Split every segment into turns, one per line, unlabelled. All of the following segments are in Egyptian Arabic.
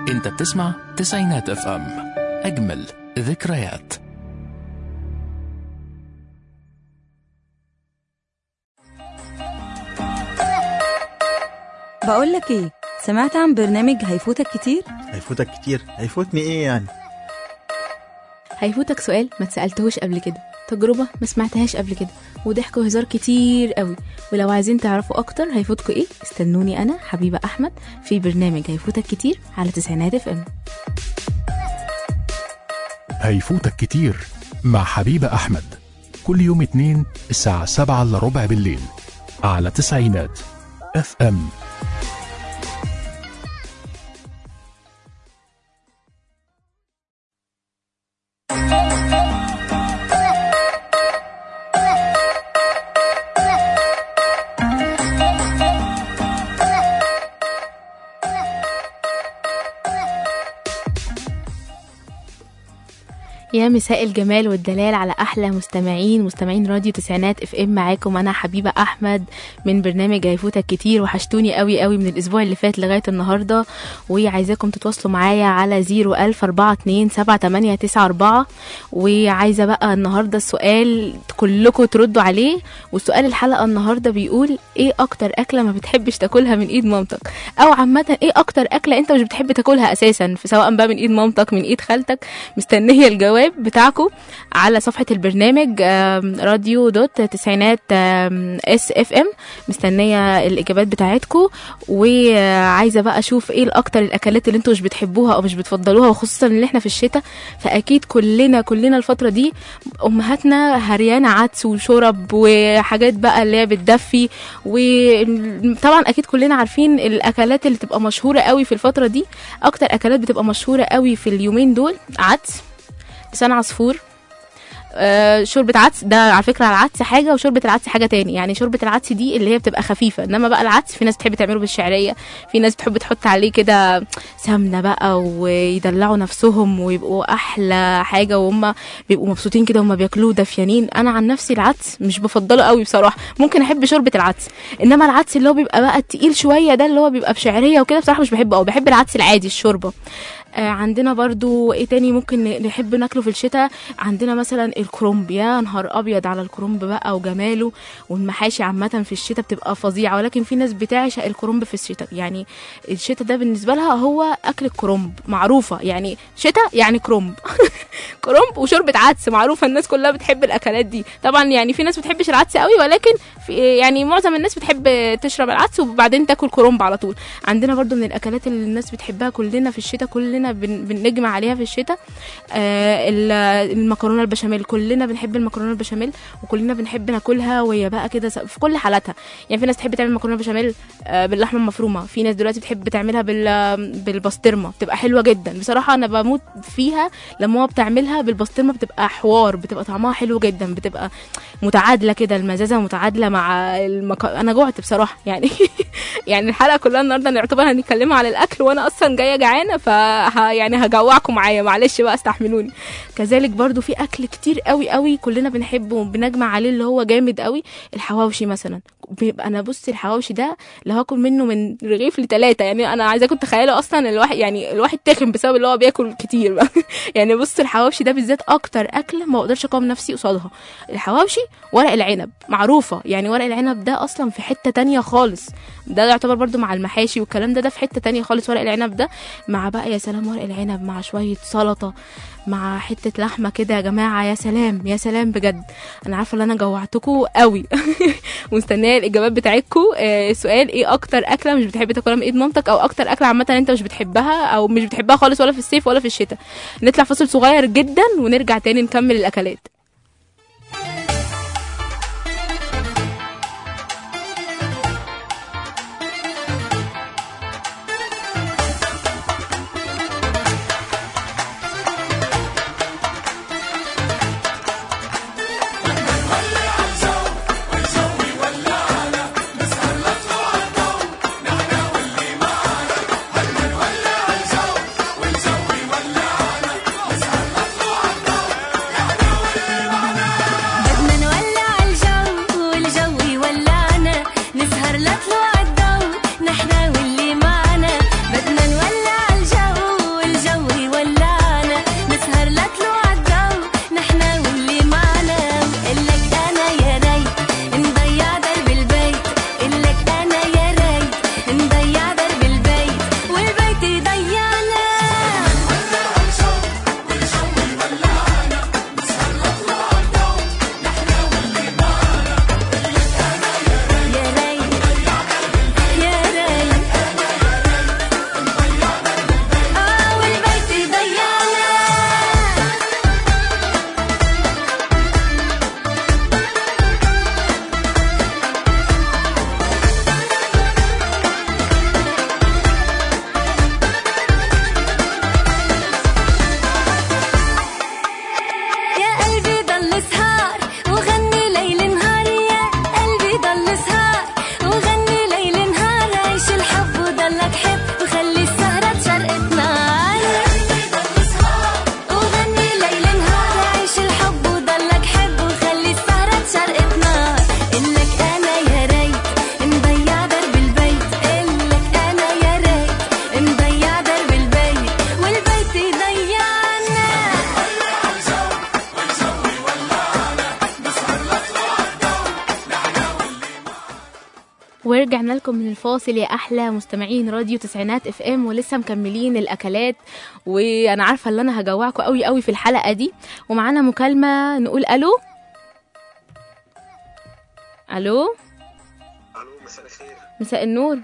انت بتسمع تسعينات اف ام اجمل ذكريات
بقول لك ايه سمعت عن برنامج هيفوتك كتير
هيفوتك كتير هيفوتني ايه يعني
هيفوتك سؤال ما اتسألتهوش قبل كده تجربة ما سمعتهاش قبل كده وضحك وهزار كتير قوي ولو عايزين تعرفوا اكتر هيفوتكوا ايه استنوني انا حبيبة احمد في برنامج هيفوتك كتير على تسعينات اف ام
هيفوتك كتير مع حبيبة أحمد كل يوم اتنين الساعة سبعة إلا ربع بالليل على تسعينات اف ام
يا مساء الجمال والدلال على احلى مستمعين مستمعين راديو تسعينات اف ام معاكم انا حبيبه احمد من برنامج هيفوتك كتير وحشتوني قوي قوي من الاسبوع اللي فات لغايه النهارده وعايزاكم تتواصلوا معايا على 01042 وعايزه بقى النهارده السؤال كلكم تردوا عليه والسؤال الحلقه النهارده بيقول ايه اكتر اكله ما بتحبش تاكلها من ايد مامتك او عامه ايه اكتر اكله انت مش بتحب تاكلها اساسا سواء بقى من ايد مامتك من ايد خالتك مستنيه الجواب بتاعكم على صفحه البرنامج آم، راديو دوت تسعينات آم، اس اف ام مستنيه الاجابات بتاعتكم وعايزه بقى اشوف ايه الاكتر الاكلات اللي انتوا مش بتحبوها او مش بتفضلوها وخصوصا ان احنا في الشتاء فاكيد كلنا كلنا الفتره دي امهاتنا هريانه عدس وشرب وحاجات بقى اللي هي بتدفي وطبعا اكيد كلنا عارفين الاكلات اللي تبقى مشهوره قوي في الفتره دي اكتر اكلات بتبقى مشهوره قوي في اليومين دول عدس لسان عصفور آه، شوربة عدس ده على فكرة العدس حاجة وشوربة العدس حاجة تاني يعني شوربة العدس دي اللي هي بتبقى خفيفة انما بقى العدس في ناس بتحب تعمله بالشعرية في ناس بتحب تحط عليه كده سمنة بقى ويدلعوا نفسهم ويبقوا احلى حاجة وهم بيبقوا مبسوطين كده وهم بياكلوه دافيانين انا عن نفسي العدس مش بفضله قوي بصراحة ممكن احب شوربة العدس انما العدس اللي هو بيبقى بقى التقيل شوية ده اللي هو بيبقى بشعرية وكده بصراحة مش بحبه قوي بحب العدس العادي الشوربة آه، عندنا برضو ايه تاني ممكن ن- نحب ناكله في الشتاء عندنا مثلا الكرنب يا نهار ابيض على الكرنب بقى وجماله والمحاشي عامه في الشتاء بتبقى فظيعه ولكن في ناس بتعشق الكرنب في الشتاء يعني الشتاء ده بالنسبه لها هو اكل الكرنب معروفه يعني شتاء يعني كرنب كرنب وشوربه عدس معروفه الناس كلها بتحب الاكلات دي طبعا يعني في ناس بتحبش العدس قوي ولكن في يعني معظم الناس بتحب تشرب العدس وبعدين تاكل كرنب على طول عندنا برضو من الاكلات اللي الناس بتحبها كلنا في الشتاء كلنا بن- بنجمع عليها في الشتاء آه ال- المكرونه البشاميل كلنا بنحب المكرونه البشاميل وكلنا بنحب ناكلها وهي بقى كده س- في كل حالاتها يعني في ناس تحب تعمل مكرونه بشاميل آه باللحمه المفرومه في ناس دلوقتي بتحب تعملها بال بالبسطرمه بتبقى حلوه جدا بصراحه انا بموت فيها لما هو بتعملها بالبسطرمه بتبقى حوار بتبقى طعمها حلو جدا بتبقى متعادله كده المزازه متعادله مع المك... انا جوعت بصراحه يعني يعني الحلقه كلها النهارده نعتبر هنتكلموا على الاكل وانا اصلا جايه جعانه ف يعني هجوعكم معايا معلش بقى استحملوني كذلك برضو في اكل كتير قوي قوي كلنا بنحبه وبنجمع عليه اللي هو جامد قوي الحواوشي مثلا بيبقى انا بص الحواوشي ده لو هاكل منه من رغيف لتلاتة يعني انا عايزاكم تخيلوا اصلا الواحد يعني الواحد تخن بسبب اللي هو بياكل كتير بقى يعني بص الحواوشي ده بالذات اكتر اكل ما اقدرش اقاوم نفسي قصادها الحواوشي ورق العنب معروفه يعني ورق العنب ده اصلا في حته تانية خالص ده يعتبر برضو مع المحاشي والكلام ده ده في حته تانية خالص ورق العنب ده مع بقى يا سلام ورق العنب مع شويه سلطه مع حته لحمه كده يا جماعه يا سلام يا سلام بجد انا عارفه ان انا جوعتكم قوي مستنيه الاجابات بتاعتكم آه السؤال ايه اكتر اكله مش بتحب تاكلها من ايد مامتك او اكتر اكله عامه انت مش بتحبها او مش بتحبها خالص ولا في الصيف ولا في الشتاء نطلع فاصل صغير جدا ونرجع تاني نكمل الاكلات
Yeah.
ورجعنا لكم من الفاصل يا احلى مستمعين راديو تسعينات اف ام ولسه مكملين الاكلات وانا عارفه ان انا هجوعكم قوي قوي في الحلقه دي ومعانا مكالمه نقول الو الو
الو مساء الخير
مساء النور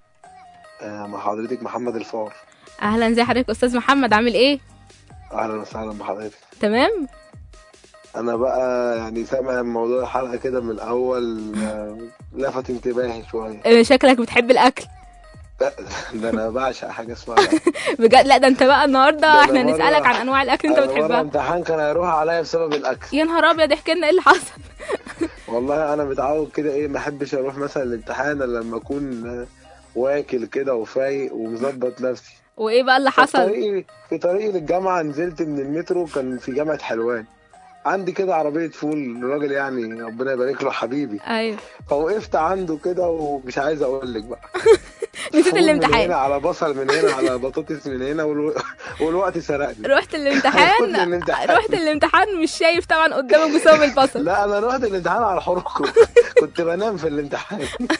آه مع حضرتك محمد الفار
اهلا زي حضرتك استاذ محمد عامل ايه
اهلا وسهلا بحضرتك
تمام
انا بقى يعني سامع موضوع الحلقه كده من الاول آه، لفت انتباهي شويه
آه، شكلك بتحب الاكل
لا، ده انا بعشق حاجه اسمها الأكل.
بجد لا ده انت بقى النهارده
ده أنا
احنا
مرة-
نسالك عن انواع الاكل اللي انت
أنا مرة
بتحبها
امتحان كان هيروح عليا بسبب الاكل
يا نهار ابيض احكي لنا ايه اللي حصل
والله انا متعود كده ايه ما احبش اروح مثلا الامتحان الا لما اكون آه، واكل كده وفايق ومظبط نفسي
وايه بقى اللي
في
حصل
طريقي في طريقي للجامعه نزلت من المترو كان في جامعه حلوان عندي كده عربيه فول الراجل يعني ربنا يبارك له حبيبي
ايوه
فوقفت عنده كده ومش عايز اقول لك بقى
نسيت
فول من
الامتحان
هنا على بصل من هنا على بطاطس من هنا والو... والوقت سرقني
رحت الامتحان
رحت الامتحان.
رحت الامتحان مش شايف طبعا قدامك بسبب البصل
لا انا رحت الامتحان على الحروق كنت بنام في الامتحان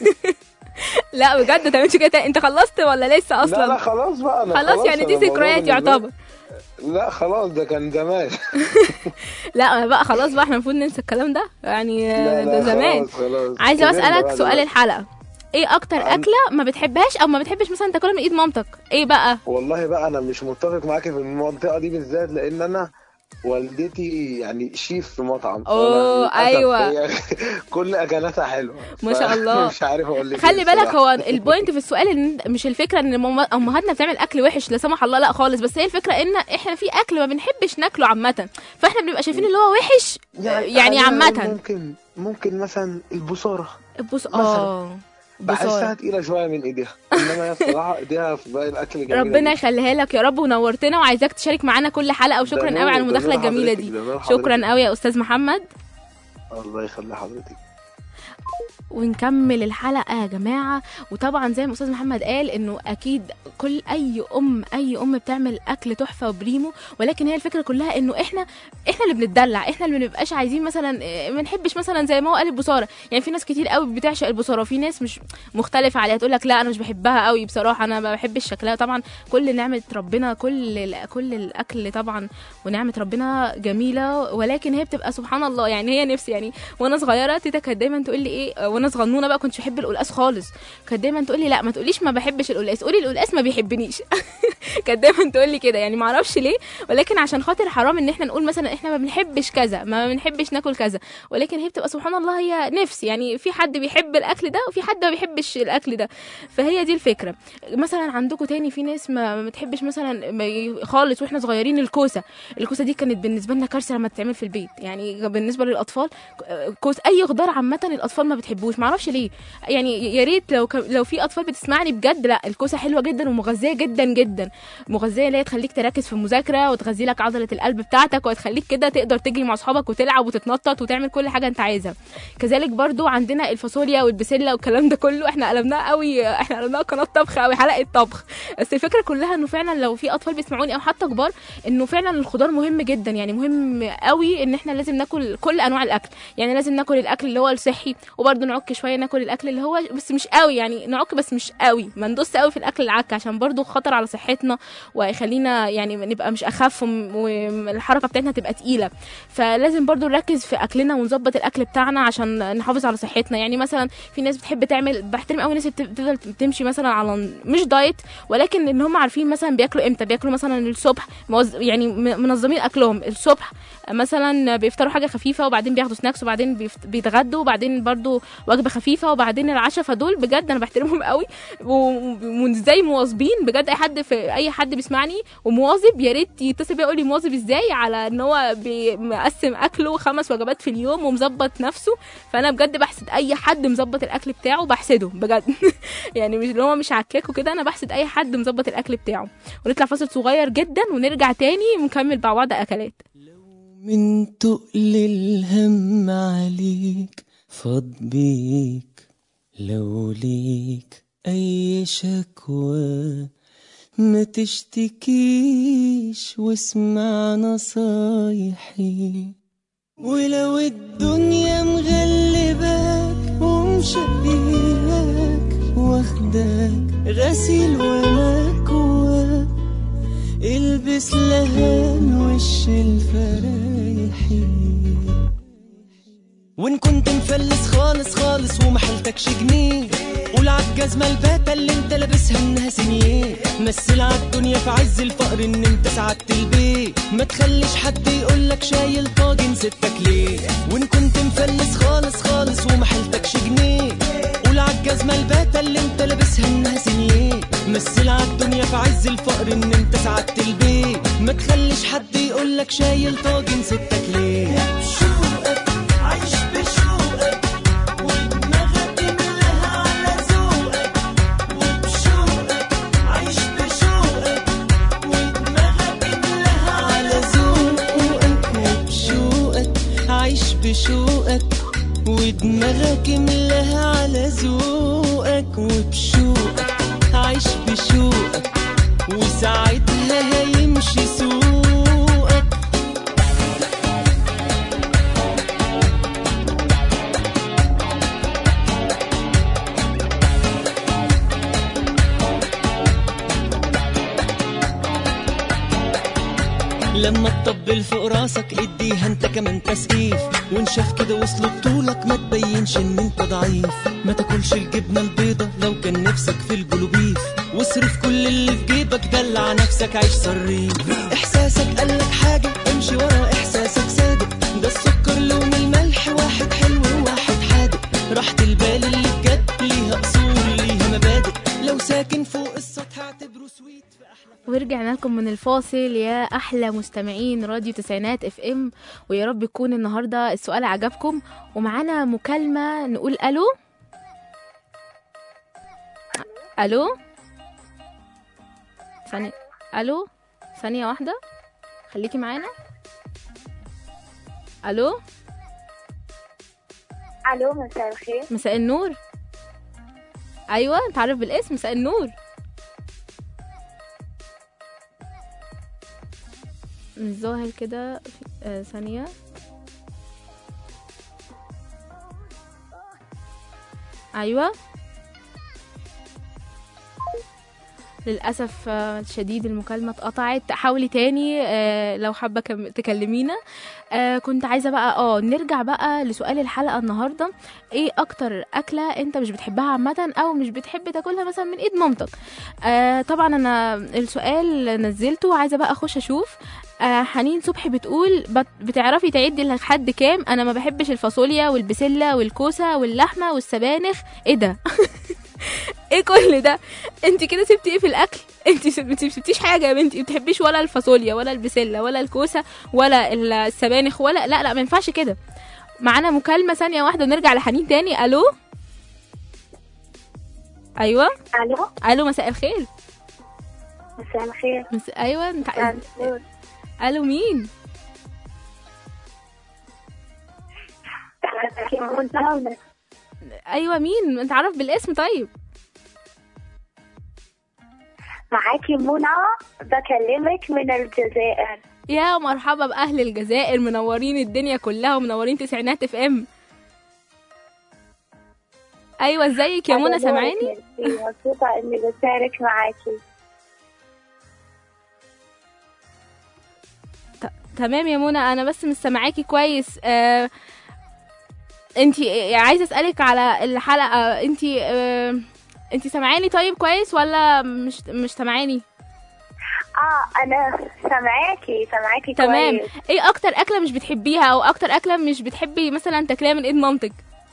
لا بجد ما تعملش كده تاني. انت خلصت ولا لسه
لا لا
اصلا
خلاص بقى انا
خلاص يعني
أنا
دي
الموضوع
ذكريات
بالنسبة لي-
يعتبر
لا خلاص ده كان زمان
لا بقى خلاص بقى احنا المفروض ننسى الكلام ده يعني
لا
ده
لا
زمان
خلاص خلاص
عايزه
كبرنا
اسالك
بقى
سؤال
دلوقتي.
الحلقه ايه اكتر
عن-
اكله ما بتحبهاش او ما بتحبش مثلا تاكلها من ايد مامتك ايه بقى
والله بقى انا مش متفق معاكي في المنطقه دي بالذات لان انا والدتي يعني شيف في مطعم
أوه،
فأنا للأسف
أيوة.
هي كل اكلاتها حلوه
ما شاء الله.
مش عارف اقول لك
خلي
إيه
بالك
بصراحة.
هو البوينت في السؤال ان مش الفكره ان ماما- امهاتنا بتعمل اكل وحش لا سمح الله لا خالص بس هي الفكره ان احنا في اكل ما بنحبش ناكله عامه فاحنا بنبقى شايفين اللي هو وحش يعني
خلينا نقول
عامه
ممكن ممكن مثلا البصاره
بص
مثلاً.
اه
بحسها
بصارة.
تقيله شويه من ايديها انما هي الصراحه ايديها في باقي الاكل جميله
ربنا
جداً.
يخليها لك يا رب ونورتنا وعايزاك تشارك معانا كل حلقه وشكرا
ده
قوي على
نور-
المداخله
ده نور
الجميله
حضرتك،
دي
ده نور
شكرا
حضرتك.
قوي يا استاذ محمد
الله يخلي حضرتك
ونكمل الحلقة يا جماعة وطبعا زي ما أستاذ محمد قال إنه أكيد كل أي أم أي أم بتعمل أكل تحفة وبريمو ولكن هي الفكرة كلها إنه إحنا إحنا اللي بنتدلع إحنا اللي بنبقاش عايزين مثلا إيه، ما نحبش مثلا زي ما هو قال البصارة يعني في ناس كتير قوي بتعشق البصارة وفي ناس مش مختلفة عليها تقول لك لا أنا مش بحبها قوي بصراحة أنا ما بحبش شكلها طبعا كل نعمة ربنا كل ال- كل الأكل طبعا ونعمة ربنا جميلة ولكن هي بتبقى سبحان الله يعني هي نفسي يعني وانا صغيره تيتا كانت دايما تقول لي ايه وانا صغنونه بقى كنتش بحب القلقاس خالص كانت دايما تقول لي لا ما تقوليش ما بحبش القلقاس قولي القلقاس ما بيحبنيش كانت دايما تقول لي كده يعني ما اعرفش ليه ولكن عشان خاطر حرام ان احنا نقول مثلا احنا ما بنحبش كذا ما بنحبش ناكل كذا ولكن هي بتبقى سبحان الله هي نفس يعني في حد بيحب الاكل ده وفي حد ما بيحبش الاكل ده فهي دي الفكره مثلا عندكم تاني في ناس ما ما بتحبش مثلا ما ي- خالص واحنا صغيرين الكوسه الكوسه دي كانت بالنسبه لنا كارثه لما تتعمل في البيت يعني بالنسبه للاطفال كوس اي خضار عامه الاطفال ما بتحبوش معرفش ليه يعني يا ريت لو ك... لو في اطفال بتسمعني بجد لا الكوسه حلوه جدا ومغذيه جدا جدا مغذيه اللي هي تخليك تركز في المذاكره وتغذي لك عضله القلب بتاعتك وتخليك كده تقدر تجري مع اصحابك وتلعب وتتنطط وتعمل كل حاجه انت عايزها كذلك برضو عندنا الفاصوليا والبسله والكلام ده كله احنا قلبناها قوي احنا قلبناها قناه طبخ قوي حلقه طبخ بس الفكره كلها انه فعلا لو في اطفال بيسمعوني او حتى كبار انه فعلا الخضار مهم جدا يعني مهم قوي ان احنا لازم ناكل كل انواع الاكل يعني لازم ناكل الاكل اللي هو الصحي وبرده نعك شويه ناكل الاكل اللي هو بس مش قوي يعني نعك بس مش قوي ما ندوس قوي في الاكل العك عشان برده خطر على صحتنا ويخلينا يعني نبقى مش اخف وم- والحركه بتاعتنا تبقى تقيله فلازم برضو نركز في اكلنا ونظبط الاكل بتاعنا عشان نحافظ على صحتنا يعني مثلا في ناس بتحب تعمل بحترم قوي ناس بت- بتفضل تمشي مثلا على مش دايت ولكن ان هم عارفين مثلا بياكلوا امتى بياكلوا مثلا الصبح موز- يعني م- منظمين اكلهم الصبح مثلا بيفطروا حاجه خفيفه وبعدين بياخدوا سناكس وبعدين بيفت- بيتغدوا وبعدين برضو وجبه خفيفه وبعدين العشاء فدول بجد انا بحترمهم قوي و- وازاي مواظبين بجد اي حد في اي حد بيسمعني ومواظب يا ريت يتصل بيا يقول لي مواظب ازاي على ان هو بي- مقسم اكله خمس وجبات في اليوم ومظبط نفسه فانا بجد بحسد اي حد مظبط الاكل بتاعه بحسده بجد يعني مش اللي هو مش عكاك وكده انا بحسد اي حد مظبط الاكل بتاعه ونطلع فاصل صغير جدا ونرجع تاني ونكمل مع بعض اكلات
من تقل الهم عليك فاض بيك لو ليك أي شكوى ما تشتكيش واسمع نصايحي ولو الدنيا مغلباك ومشقياك فداك غسيل ومكواك البس لهان وش الفرايحي وان كنت مفلس خالص خالص ومحلتكش جنيه قول عالجزمة الباتة اللي انت لابسها انها سنيه مثل عالدنيا في عز الفقر ان انت سعدت البيت ما تخليش حد يقولك شايل طاجن ستك ليه وان كنت مفلس خالص خالص ومحلتكش جنيه قول عالجزمة الباتة اللي انت لابسها انها سنيه مثل عالدنيا في عز الفقر ان انت سعدت البيت ما تخليش حد يقولك شايل طاجن ستك ليه شوقك عايش بشوقك ودماغك ملاها على ذوقك وبشوقك عايش بشوقك ودماغك ملاها على ذوقك وبشوقك عايش بشوقك ودماغك ملاها على ذوقك وبشوقك عايش بشوقك وساعتها هيمشي سوقك لما تطبل فوق راسك اديها انت كمان تسقيف وان شاف كده وصل بطولك ما تبينش ان انت ضعيف ما تاكلش الجبنه البيضه لو كان نفسك في الجلوبيف واصرف كل اللي في جيبك دلع نفسك عيش صريف احساسك قالك حاجه امشي ورا احساسك صادق ده السكر لون الملح واحد حلو وواحد حادق راحة البال اللي بجد ليها اصول ليها مبادئ لو ساكن فوق السطح اعتبره سويت في احلى
ورجعنا لكم من الفاصل يا احلى مستمعين راديو تسعينات اف ام ويا رب يكون النهارده السؤال عجبكم ومعانا مكالمه نقول الو الو ثانيه الو ثانيه واحده خليكي معانا الو
الو مساء الخير
مساء النور ايوه انت عارف بالاسم مساء النور مش ظاهر كده في- آه، ثانية أيوة للأسف آه، الشديد المكالمة اتقطعت حاولي تاني آه، لو حابة كم- تكلمينا آه، كنت عايزة بقى اه نرجع بقى لسؤال الحلقة النهاردة ايه أكتر أكلة انت مش بتحبها عامة أو مش بتحب تاكلها مثلا من ايد مامتك آه طبعا أنا السؤال نزلته وعايزة بقى أخش أشوف آه حنين صبحي بتقول بت- بتعرفي تعدي لحد كام انا ما بحبش الفاصوليا والبسله والكوسه واللحمه والسبانخ ايه ده ايه كل ده انت كده سبتي ايه في الاكل انت سب- انت سبتيش حاجه يا بنتي ما بتحبيش ولا الفاصوليا ولا البسله ولا الكوسه ولا ال- السبانخ ولا لا لا ما ينفعش كده معانا مكالمه ثانيه واحده ونرجع لحنين تاني الو ايوه
الو
الو مساء الخير
مساء الخير
مس... ايوه انت
مساء النور.
الو مين
معاكي منى
ايوه مين انت عارف بالاسم طيب
معاكي منى بكلمك من الجزائر
يا مرحبا باهل الجزائر منورين الدنيا كلها ومنورين تسعينات اف ام ايوه ازيك يا منى
أنا
سامعاني
ميرسي، مبسوطة إني بشارك معاكي
تمام يا منى انا بس مش سامعاكي كويس آه... انت عايزه اسالك على الحلقه انت آه... انت سامعاني طيب كويس ولا مش مش سامعاني
اه أنا سامعاكي سامعاكي
تمام
كويس
ايه اكتر اكله مش بتحبيها او اكتر اكله مش بتحبي مثلا تاكليها من ايد مامتك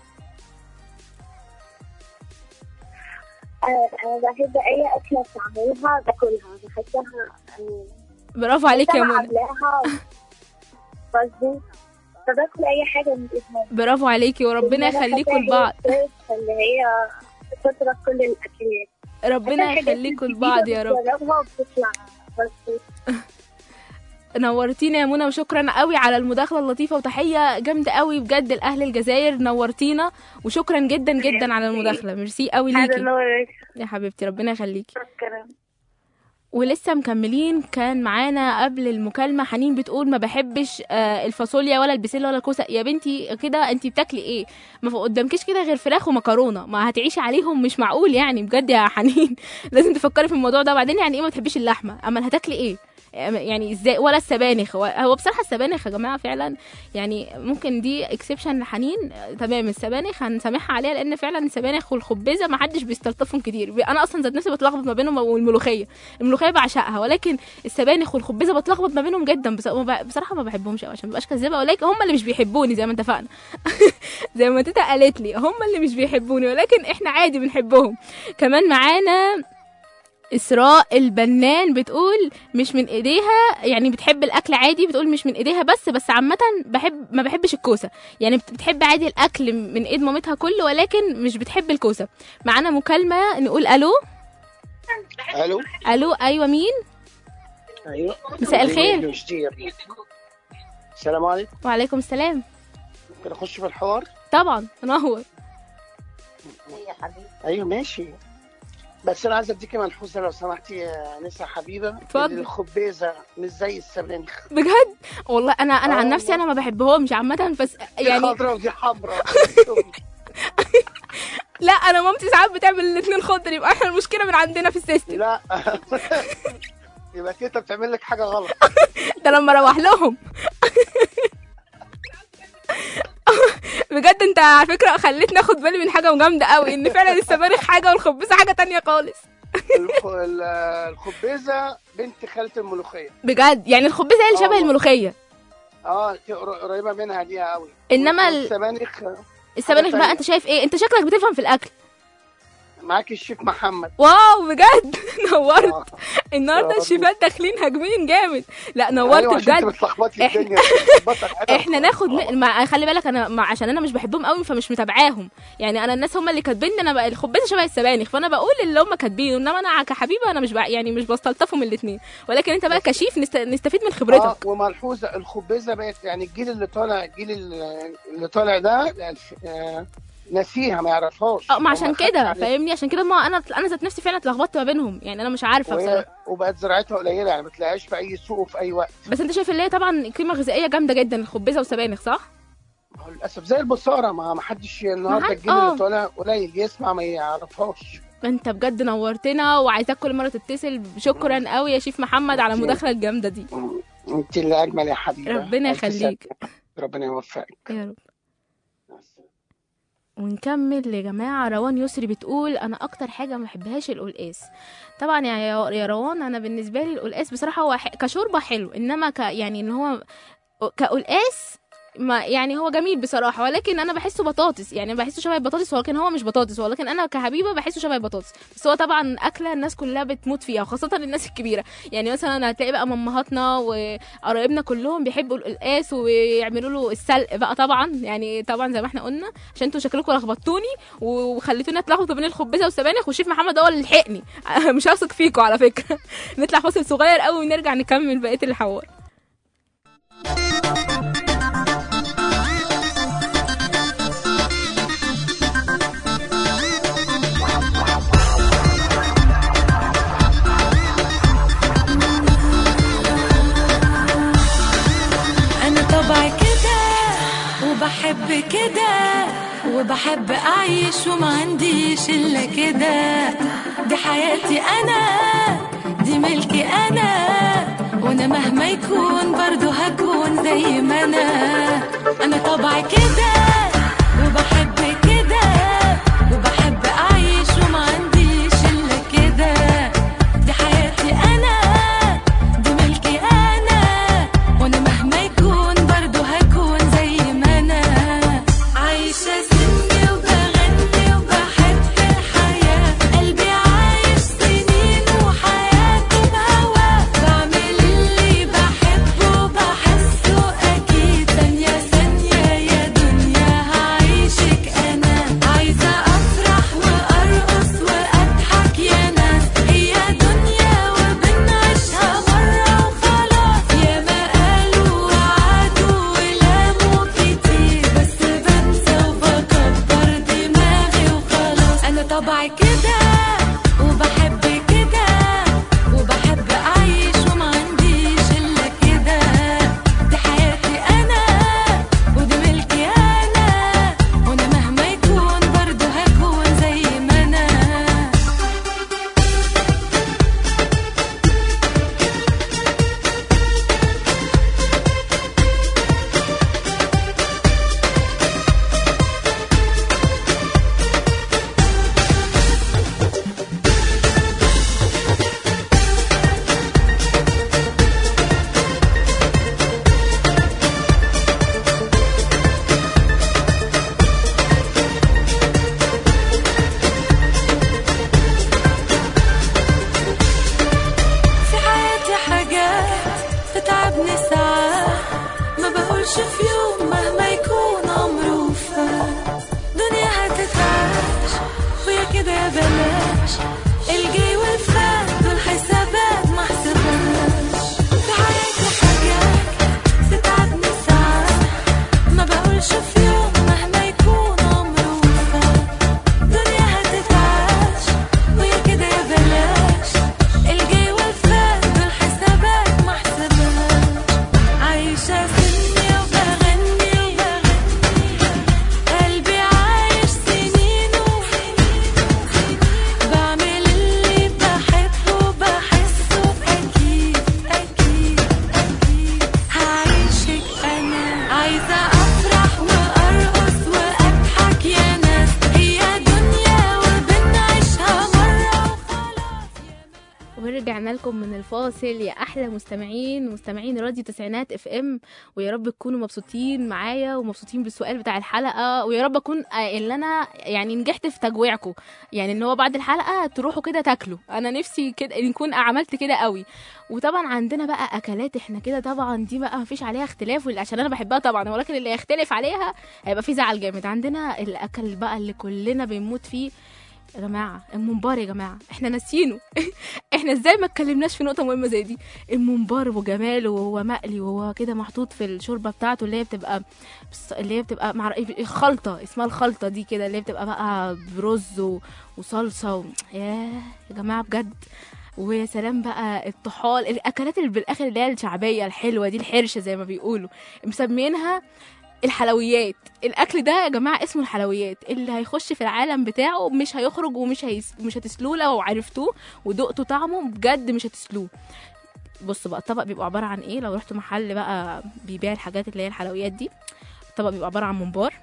آه، أنا بحب أي أكلة تعمليها باكلها بحسها آه،
برافو عليك يا
أنا
منى
عاملاها مظبوط فباكل أي حاجة من إيد ماما
برافو عليكي وربنا
إن أنا
يخليكم
فاكرة
لبعض
هي الست اللي هي بتطبخ كل الأكلات
ربنا
عشان حاجات
يخليكم
جديدة
لبعض يا رب
بتجربها وبتطلع مظبوط
نورتينا يا منى وشكرا قوي على المداخله اللطيفه وتحيه جامده قوي بجد لاهل الجزائر نورتينا وشكرا جدا جدا على المداخله ميرسي قوي
هذا
ليكي
نورك
يا حبيبتي ربنا يخليكي
شكرا
ولسه مكملين كان معانا قبل المكالمة حنين بتقول ما بحبش آه، الفاصوليا ولا البسلة ولا الكوسة يا بنتي كده انت بتاكلي ايه ما ف- قدامكيش كده غير فراخ ومكرونة ما هتعيشي عليهم مش معقول يعني بجد يا حنين لازم تفكري في الموضوع ده بعدين يعني ايه ما بتحبيش اللحمة اما هتاكلي ايه يعني ازاي ولا السبانخ هو- هو بصراحه السبانخ يا جماعه فعلا يعني ممكن دي اكسبشن لحنين آه، تمام السبانخ هنسامحها عليها لان فعلا السبانخ والخبيزه ما حدش بيستلطفهم كتير انا اصلا ذات نفسي بتلخبط ما بينهم والملوخيه الملوخيه بعشقها ولكن السبانخ والخبيزه بتلخبط ما بينهم جدا بس ما ب- بصراحه ما بحبهمش قوي عشان ما بقاش كذابه ولكن هم اللي مش بيحبوني زي ما اتفقنا زي ما تيتا قالت لي هم اللي مش بيحبوني ولكن احنا عادي بنحبهم كمان معانا اسراء البنان بتقول مش من ايديها يعني بتحب الاكل عادي بتقول مش من ايديها بس بس عامه بحب ما بحبش الكوسه يعني بت- بتحب عادي الاكل من ايد مامتها كله ولكن مش بتحب الكوسه معانا مكالمه نقول الو
الو
الو ايوه مين
ايوه
مساء الخير.
الخير السلام عليكم
وعليكم السلام
ممكن اخش في الحوار
طبعا منور
ايوه ماشي بس انا عايز اديكي ملحوظه لو سمحتي يا نسا حبيبه
اتفضل.
إن الخبيزه مش زي السبانخ
بجد والله انا انا عن
آه
نفسي انا ما بحبهمش عامه بس
دي
يعني
خضراء ودي حمراء
لا انا مامتي ساعات بتعمل الاثنين خضر يبقى احنا المشكله من عندنا في السيستم
لا يبقى تيتا بتعمل لك حاجه غلط
ده لما اروح لهم بجد انت على فكره خليتني اخد بالي من حاجه جامده قوي ان فعلا السبانخ حاجه والخبيزه حاجه تانية خالص
الخ- ال- الخبيزه بنت خاله الملوخيه
بجد يعني الخبيزه هي اللي شبه
آه.
الملوخيه
اه دي قر- قريبه منها دي قوي
إنما ال-
السبانخ
السبانخ بقى
تانية.
انت شايف ايه انت شكلك بتفهم في الاكل
معاك الشيف محمد
واو بجد نورت
آه.
النهارده
آه.
الشيفات داخلين هاجمين جامد لا نورت
أيوة عشان انت
بجد
بتلخبطي
إحنا-
الدنيا بتلخبطك حاجة.
احنا ناخد
آه.
م... مع... خلي بالك انا مع... عشان انا مش بحبهم قوي فمش متابعاهم يعني انا الناس هم اللي كاتبين لي انا بقى الخبازه شبه السبانخ فانا بقول اللي هم كاتبينه انما انا كحبيبه انا مش بقى يعني مش بستلطفهم الاثنين ولكن انت بقى كشيف نست... نستفيد من
اه
خبرتك
وملحوظه الخبيزه بقت يعني الجيل اللي طالع الجيل اللي اللي طالع ده آه، نسيها ما يعرفهاش
اه ما
هو
عشان
ما خدش
كده
عليها. يعني
فاهمني عشان كده ما انا انا ذات نفسي فعلا اتلخبطت ما بينهم يعني انا مش عارفه
وهي
بصراحه
وبقت زراعتها قليله يعني ما تلاقيهاش في اي سوق وفي اي وقت
بس انت شايف اللي هي طبعا قيمه غذائيه جامده جدا الخبيزه والسبانخ صح
ما هو للاسف زي البصاره ما ما حدش النهارده
حد-
الجيل
آه.
اللي طالع قليل يسمع ما يعرفهاش
انت بجد نورتنا وعايزاك كل مره تتصل شكرا قوي يا شيف محمد على المداخله الجامده دي
انت اللي اجمل يا حبيبي
ربنا
ألف
يخليك
سلامة. ربنا يوفقك
يا رب ونكمل يا جماعة روان يسري بتقول أنا أكتر حاجة ما بحبهاش القلقاس طبعا يا يا روان أنا بالنسبة لي القلقاس بصراحة هو ح- كشوربة حلو إنما ك يعني إن هو كقلقاس ما يعني هو جميل بصراحة ولكن أنا بحسه بطاطس يعني بحسه شبه البطاطس ولكن هو مش بطاطس ولكن أنا كحبيبة بحسه شبه البطاطس بس هو طبعا أكلة الناس كلها بتموت فيها وخاصة الناس الكبيرة يعني مثلا هتلاقي بقى مامهاتنا وقرايبنا كلهم بيحبوا القلقاس ويعملوا له السلق بقى طبعا يعني طبعا زي ما احنا قلنا عشان انتوا شكلكم لخبطتوني وخليتوني اتلخبط بين الخبزه والسبانخ والشيف محمد هو اللي لحقني مش هثق فيكم على فكره نطلع فاصل صغير قوي ونرجع نكمل بقيه الحوار
انا طبعي كده وبحب كده وبحب اعيش وما عنديش الا كده دي حياتي انا دي ملكي انا وانا مهما يكون برضو هكون زي ما انا انا طبعي كده وبحب كده وبحب اعيش وما عنديش الا كده دي حياتي انا دي ملكي انا وانا مهما يكون برضو هكون زي ما انا عايشة سني وبغني وبحب الحياة قلبي عايش سنين وحياته بهواه بعمل اللي بحبه وبحسه اكيد ثانية ثانية يا دنيا هعيشك انا عايزة افرح وارقص واضحك يا ناس هي دنيا وبنعيشها مرة وخلاص يا ما قالوا وعدوا ولاموا كتير بس بنسى وبكبر دماغي وخلاص انا طبعي كده وبحب كده وبحب بقولش في يوم مهما يكون عمره فات دنيا هتتعاش ويا كده يا بلاش الجاي والفات دول حسابات ما حسبهاش في حياتي حاجات تتعبني ساعات ما بقولش في يوم مهما يكون عمره فات دنيا هتتعاش ويا كده يا بلاش الجاي والفات دول حسابات ما حسبهاش عايشة سني وبغني وبغني قلبي عايش سنينه بعمل اللي بحبه بحسه أكيد أكيد أكيد هعيشك أنا عايزة أفرح وأرقص وأضحك يا ناس هي دنيا وبنعيشها مرة وخلاص
ورجعنا لكم من الفاصل يا احلى مستمعين مستمعين راديو تسعينات اف ام ويا رب تكونوا مبسوطين معايا ومبسوطين بالسؤال بتاع الحلقه ويا رب اكون آه، اللي انا يعني نجحت في تجويعكم يعني ان هو بعد الحلقه تروحوا كده تاكلوا انا نفسي كده نكون عملت كده قوي وطبعا عندنا بقى اكلات احنا كده طبعا دي بقى مفيش عليها اختلاف واللي- عشان انا بحبها طبعا ولكن اللي يختلف عليها هيبقى في زعل جامد عندنا الاكل بقى اللي كلنا بنموت فيه يا جماعه الممبار يا جماعه احنا ناسيينه احنا ازاي ما اتكلمناش في نقطه مهمه زي دي الممبار وجماله وهو مقلي وهو كده محطوط في الشوربه بتاعته اللي هي بتبقى بس- اللي هي بتبقى مع خلطه اسمها الخلطه دي كده اللي هي بتبقى بقى برز و- وصلصه و... ياه يا جماعه بجد ويا سلام بقى الطحال الاكلات اللي بالاخر اللي هي الشعبيه الحلوه دي الحرشه زي ما بيقولوا مسمينها الحلويات الاكل ده يا جماعه اسمه الحلويات اللي هيخش في العالم بتاعه مش هيخرج ومش هيس... مش هتسلوه لو عرفتوه ودقتوا طعمه بجد مش هتسلوه بصوا بقى الطبق بيبقى عباره عن ايه لو رحتوا محل بقى بيبيع الحاجات اللي هي الحلويات دي الطبق بيبقى عباره عن ممبار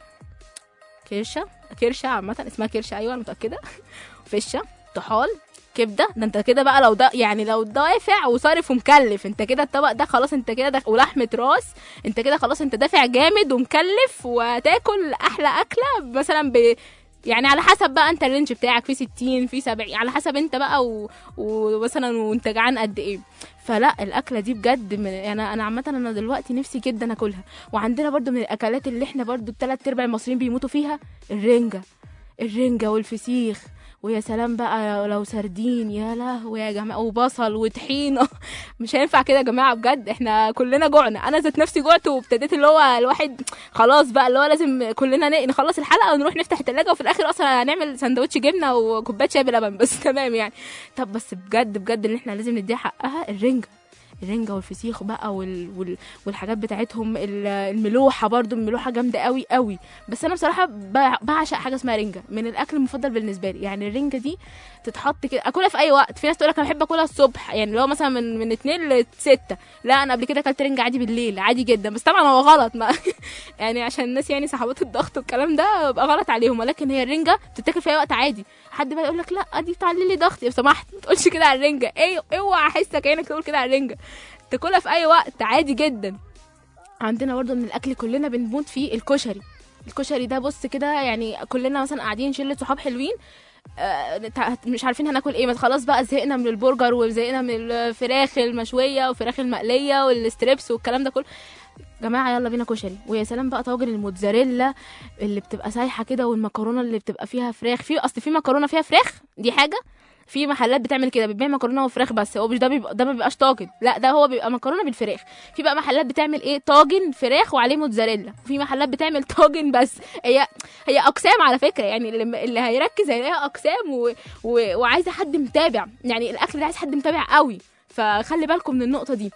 كرشه كرشه عامه اسمها كرشه ايوه انا متاكده فشه طحال كبده ده انت كده بقى لو ده يعني لو دافع وصارف ومكلف انت كده الطبق ده خلاص انت كده داخ... ولحمه راس انت كده خلاص انت دافع جامد ومكلف وهتاكل احلى اكله مثلا ب يعني على حسب بقى انت الرينج بتاعك في 60 في 70 على حسب انت بقى و- ومثلا وانت جعان قد ايه فلا الاكله دي بجد من انا انا عامه انا دلوقتي نفسي جدا اكلها وعندنا برضو من الاكلات اللي احنا برضو الثلاث ارباع المصريين بيموتوا فيها الرنجه الرنجه والفسيخ ويا سلام بقى لو سردين يا لهوي يا جماعه وبصل وطحينه مش هينفع كده يا جماعه بجد احنا كلنا جوعنا انا ذات نفسي جوعت وابتديت اللي هو الواحد خلاص بقى اللي هو لازم كلنا ن- نخلص الحلقه ونروح نفتح التلاجة وفي الاخر اصلا هنعمل سندوتش جبنه وكوبايه شاي بلبن بس تمام يعني طب بس بجد بجد اللي احنا لازم نديها حقها الرنجه الرنجة والفسيخ بقى وال... وال... والحاجات بتاعتهم ال- الملوحة برضو الملوحة جامدة قوي قوي بس انا بصراحة ب- بعشق حاجة اسمها رنجة من الاكل المفضل بالنسبة لي يعني الرنجة دي تتحط كده اكلها في اي وقت في ناس تقول لك انا بحب اكلها الصبح يعني اللي هو مثلا من من 2 ل 6 لا انا قبل كده اكلت رنجة عادي بالليل عادي جدا بس طبعا هو غلط ما يعني عشان الناس يعني صحابات الضغط والكلام ده بقى غلط عليهم ولكن هي الرنجة بتتاكل في اي وقت عادي حد بقى يقول لك لا دي بتعلي لي ضغطي لو سمحت ما تقولش كده على الرنجة ايه اوعى احسك عينك تقول كده على الرنجة تاكلها في اي وقت عادي جدا عندنا برضه من الاكل كلنا بنموت فيه الكشري الكشري ده بص كده يعني كلنا مثلا قاعدين شله صحاب حلوين آه، تع- مش عارفين هناكل ايه بس خلاص بقى زهقنا من البرجر وزهقنا من الفراخ المشويه والفراخ المقليه والستريبس والكلام ده كله جماعه يلا بينا كشري ويا سلام بقى طاجن الموتزاريلا اللي بتبقى سايحه كده والمكرونه اللي بتبقى فيها فراخ في اصل في مكرونه فيها فراخ دي حاجه في محلات بتعمل كده بتبيع مكرونه وفراخ بس هو مش ده بيبقى ده ما بيبقاش طاجن لا ده هو بيبقى مكرونه بالفراخ في بقى محلات بتعمل ايه طاجن فراخ وعليه موتزاريلا وفي محلات بتعمل طاجن بس هي هي اقسام على فكره يعني اللي, اللي هيركز هيلاقيها اقسام و... و... وعايزه حد متابع يعني الاكل ده عايز حد متابع قوي فخلي بالكم من النقطه دي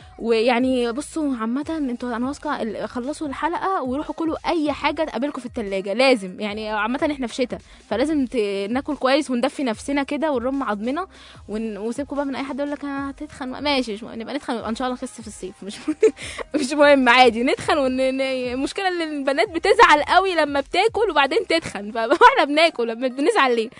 ويعني بصوا عامة انتوا انا واثقة ال- خلصوا الحلقة وروحوا كلوا اي حاجة تقابلكم في التلاجة لازم يعني عامة احنا في شتاء فلازم ت... ناكل كويس وندفي نفسنا كده ونرم عظمنا ون... وسيبكم بقى من اي حد يقول لك هتتخن ماشي مش مهم. نبقى نتخن يبقى ان شاء الله نخس في الصيف مش مش مهم عادي نتخن ون... ن- المشكلة ان البنات بتزعل قوي لما بتاكل وبعدين تتخن فاحنا بناكل لما بنزعل ليه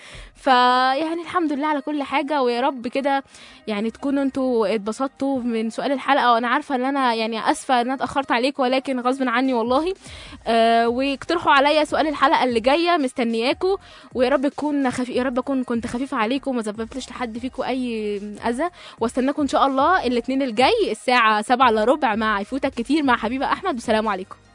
فيعني الحمد لله على كل حاجة ويا رب كده يعني تكونوا انتوا اتبسطتوا من سؤال الحلقة الحلقه وانا عارفه ان انا يعني اسفه ان انا اتاخرت عليكم ولكن غصب عني والله آه واقترحوا عليا سؤال الحلقه اللي جايه مستنياكم ويا رب تكون خفي... يا رب اكون كنت خفيفه عليكم وما سببتش لحد فيكم اي اذى واستناكم ان شاء الله الاثنين الجاي الساعه 7 الا ربع مع يفوتك كتير مع حبيبه احمد والسلام عليكم